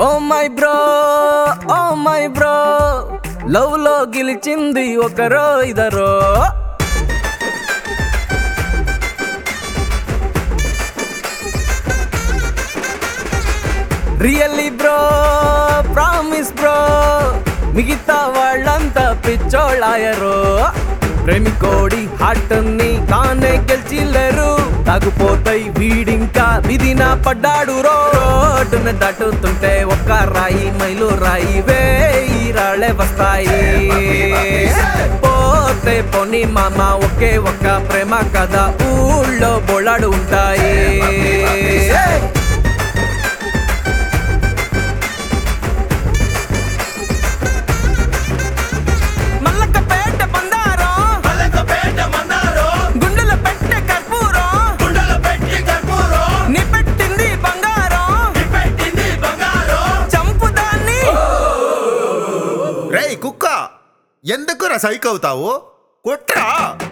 oh my bro oh my bro love లో గెలిచింది ఒకరో ఇదరో రియల్లీ బ్రో ప్రామిస్ బ్రో మిగతా వాళ్ళంతా పిచ్చోళ్ళాయరో ప్రేమికోడి హార్ట్ని తానే గెలిచిల్లరు తాగుపోతాయి వీడింకా విధిన పడ్డాడు రోడ్డున దాటుతుంటే ఒక్క రాయి మైలు రాయి వేయి రాళ్ళే వస్తాయి పోతే పోని మామ ఒకే ఒక్క ప్రేమ కథ ఊళ్ళో బొళ్ళాడు ఉంటాయి మల్లకపేట బంగారం మలకపేట మందారం గుండెల పెట్టె కర్పూరం గుండెల పెట్టి కర్పూరం నీ పెట్టింది బంగారం నీ పెట్టింది బంగారం చంపుదాన్ని రేయ్ కుక్క ఎందుకురా సైక్ అవుతావు కొట్రా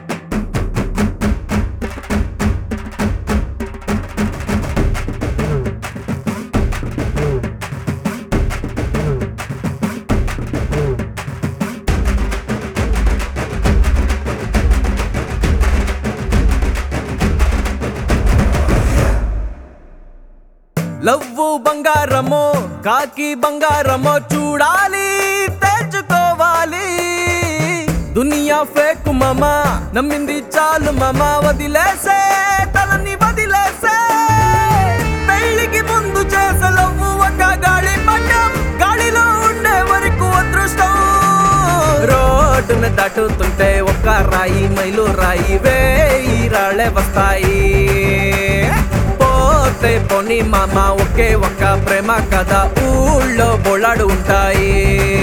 లవ్వు బంగారమో కాకి బంగారమో చూడాలి తెచ్చుకోవాలి దునియా ఫేక్ మమ నమ్మింది చాలు మమ వదిలేసే తలని వదిలేసే పెళ్లికి ముందు చేసే లవ్వు ఒక గాలి పట్టం గాలిలో ఉండే వరకు అదృష్టం రోడ్డున దాటుతుంటే ఒక్క రాయి మైలు రాయి వేయి రాళ్ళే వస్తాయి పోతే పోని మామ ఒకే ఒక్క ప్రేమ కథ ఊళ్ళో బొళ్ళాడు ఉంటాయి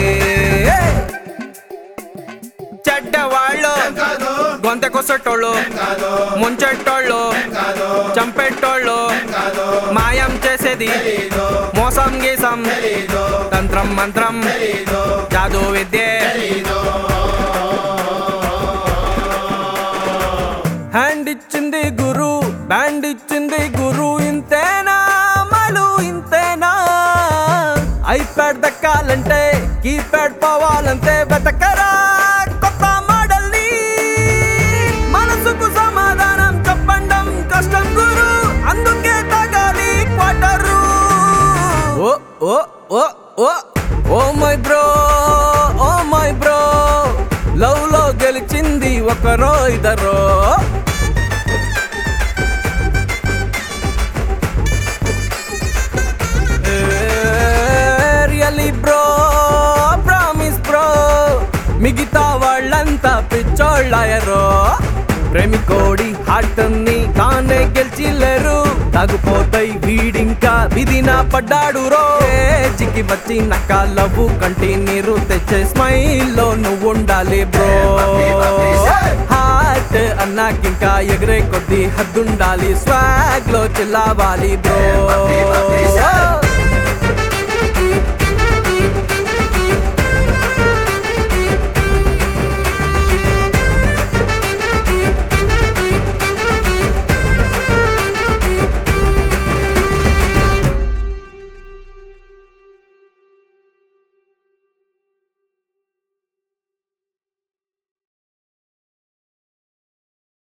చెడ్డవాళ్ళు కాదు గొంత కొసటోళ్ళు కాదు ముంచెట్టోళ్ళు కాదు చంపెట్టోళ్ళు కాదు మాయం చేసేది తెలీదు మోసం గీసం తెలీదు తంత్రం మంత్రం తెలీదు జాదు విద్య తెలీదు హ్యాండ్ ఇచ్చింది గురు బ్యాండ్ ఇచ్చింది గురు ఇంతేనా మలు ఇంతేనా ఐప్యాడ్ దక్కాలంటే కీప్యాడ్ పోవాలంటే వెతకరా కొత్త మోడల్ ని మనసుకు సమాధానం చెప్పండం కష్టం గురు అందుకే తగాలి quarter oh oh oh oh oh my bro oh my bro love లో గెలిచింది ఒకరో ఇద్దరో రియలీ బ్రో ప్రామిస్ బ్రో మిగతా వాళ్ళంతా పిచ్చోళ్ళాయరో ప్రేమికోడి హార్ట్ని తానే గెలిచిల్లరు తాగుపోతాయి వీడింకా విధిన పడ్డాడు రో ఏజికి వచ్చి నక్క లవ్వు కంటి నీరు తెచ్చే స్మైల్ లో నువ్వు ఉండాలి బ్రో హార్ట్ అన్నాకింకా ఎగిరే కొద్ది హద్దుండాలి స్వాగ్ లో చిల్లావాలి బ్రో